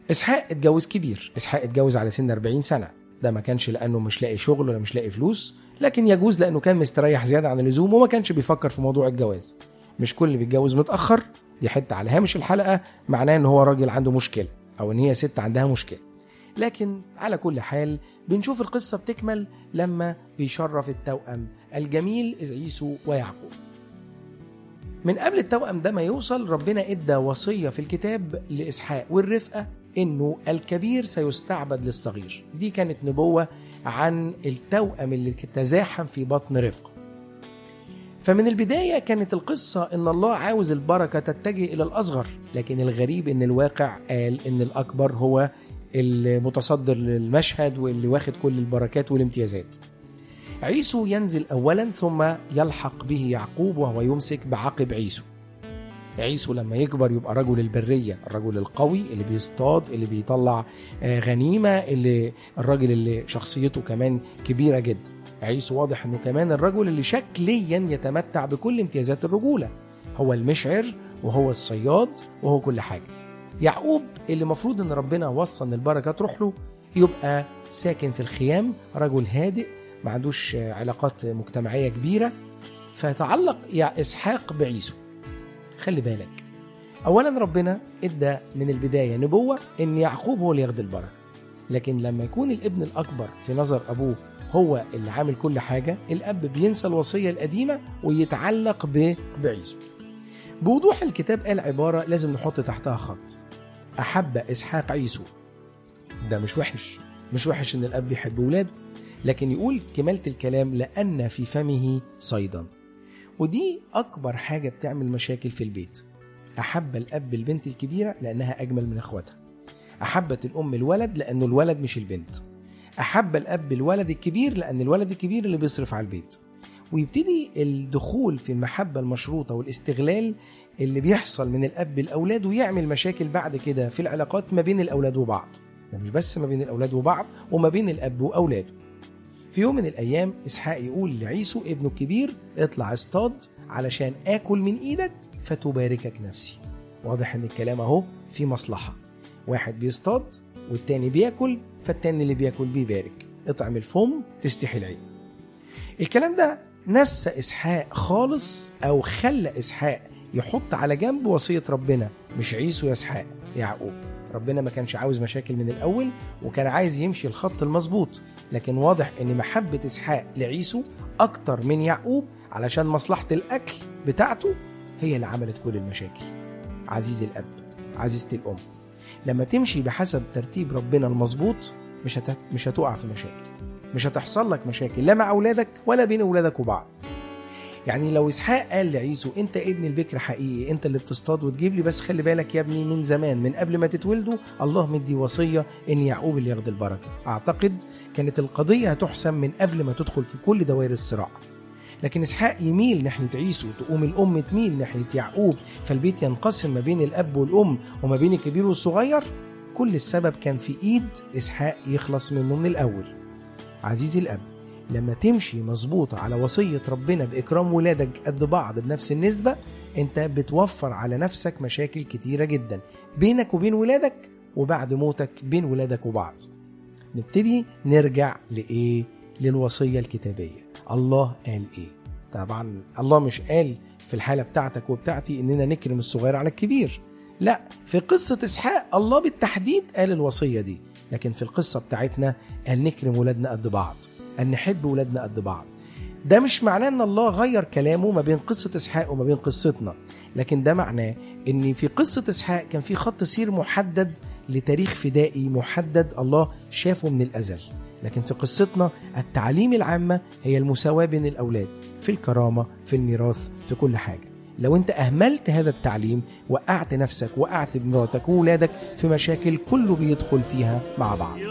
اسحاق اتجوز كبير اسحاق اتجوز على سن 40 سنه ده ما كانش لانه مش لاقي شغل ولا مش لاقي فلوس لكن يجوز لانه كان مستريح زياده عن اللزوم وما كانش بيفكر في موضوع الجواز مش كل اللي بيتجوز متاخر دي حته على هامش الحلقه معناه ان هو راجل عنده مشكله او ان هي ست عندها مشكله لكن على كل حال بنشوف القصه بتكمل لما بيشرف التوأم الجميل عيسو ويعقوب من قبل التوأم ده ما يوصل ربنا ادى وصيه في الكتاب لاسحاق والرفقه انه الكبير سيستعبد للصغير دي كانت نبوه عن التوأم اللي تزاحم في بطن رفقه فمن البداية كانت القصة إن الله عاوز البركة تتجه إلى الأصغر لكن الغريب إن الواقع قال إن الأكبر هو المتصدر للمشهد واللي واخد كل البركات والامتيازات عيسو ينزل أولا ثم يلحق به يعقوب وهو يمسك بعقب عيسو عيسو لما يكبر يبقى رجل البرية الرجل القوي اللي بيصطاد اللي بيطلع غنيمة اللي الراجل اللي شخصيته كمان كبيرة جدا عيسو واضح انه كمان الرجل اللي شكليا يتمتع بكل امتيازات الرجولة هو المشعر وهو الصياد وهو كل حاجة يعقوب اللي مفروض ان ربنا وصى ان البركة تروح له يبقى ساكن في الخيام رجل هادئ ما عندوش علاقات مجتمعية كبيرة فيتعلق يا إسحاق بعيسو خلي بالك اولا ربنا ادى من البدايه نبوه ان يعقوب هو اللي ياخد البركه لكن لما يكون الابن الاكبر في نظر ابوه هو اللي عامل كل حاجه الاب بينسى الوصيه القديمه ويتعلق بعيسو بوضوح الكتاب قال عباره لازم نحط تحتها خط احب اسحاق عيسو ده مش وحش مش وحش ان الاب يحب ولاده لكن يقول كمالة الكلام لأن في فمه صيدا ودي أكبر حاجة بتعمل مشاكل في البيت أحب الأب البنت الكبيرة لأنها أجمل من إخواتها أحبت الأم الولد لأنه الولد مش البنت أحب الأب الولد الكبير لأن الولد الكبير اللي بيصرف على البيت ويبتدي الدخول في المحبة المشروطة والاستغلال اللي بيحصل من الأب الأولاد ويعمل مشاكل بعد كده في العلاقات ما بين الأولاد وبعض ده مش بس ما بين الأولاد وبعض وما بين الأب وأولاده في يوم من الأيام إسحاق يقول لعيسو ابنه الكبير اطلع اصطاد علشان آكل من إيدك فتباركك نفسي واضح إن الكلام أهو في مصلحة واحد بيصطاد والتاني بياكل فالتاني اللي بياكل بيبارك اطعم الفم تستحي العين الكلام ده نسى إسحاق خالص أو خلى إسحاق يحط على جنب وصية ربنا مش عيسو يا إسحاق يعقوب ربنا ما كانش عاوز مشاكل من الأول وكان عايز يمشي الخط المظبوط لكن واضح ان محبة اسحاق لعيسو اكتر من يعقوب علشان مصلحة الاكل بتاعته هي اللي عملت كل المشاكل عزيزي الاب عزيزتي الام لما تمشي بحسب ترتيب ربنا المظبوط مش هت... مش هتقع في مشاكل مش هتحصل لك مشاكل لا مع اولادك ولا بين اولادك وبعض يعني لو اسحاق قال لعيسو انت ابن البكر حقيقي انت اللي بتصطاد وتجيب لي بس خلي بالك يا ابني من زمان من قبل ما تتولدوا الله مدي وصيه ان يعقوب اللي ياخد البركه اعتقد كانت القضيه هتحسم من قبل ما تدخل في كل دوائر الصراع لكن اسحاق يميل ناحيه عيسو تقوم الام تميل ناحيه يعقوب فالبيت ينقسم ما بين الاب والام وما بين الكبير والصغير كل السبب كان في ايد اسحاق يخلص منه من الاول عزيزي الاب لما تمشي مظبوط على وصية ربنا بإكرام ولادك قد بعض بنفس النسبة أنت بتوفر على نفسك مشاكل كتيرة جدا بينك وبين ولادك وبعد موتك بين ولادك وبعض نبتدي نرجع لإيه؟ للوصية الكتابية الله قال إيه؟ طبعا الله مش قال في الحالة بتاعتك وبتاعتي إننا نكرم الصغير على الكبير لا في قصة إسحاق الله بالتحديد قال الوصية دي لكن في القصة بتاعتنا قال نكرم ولادنا قد بعض أن نحب ولادنا قد بعض ده مش معناه ان الله غير كلامه ما بين قصة اسحاق وما بين قصتنا لكن ده معناه ان في قصة اسحاق كان في خط سير محدد لتاريخ فدائي محدد الله شافه من الازل لكن في قصتنا التعليم العامة هي المساواة بين الأولاد في الكرامة في الميراث في كل حاجة لو انت أهملت هذا التعليم وقعت نفسك وقعت مراتك وولادك في مشاكل كله بيدخل فيها مع بعض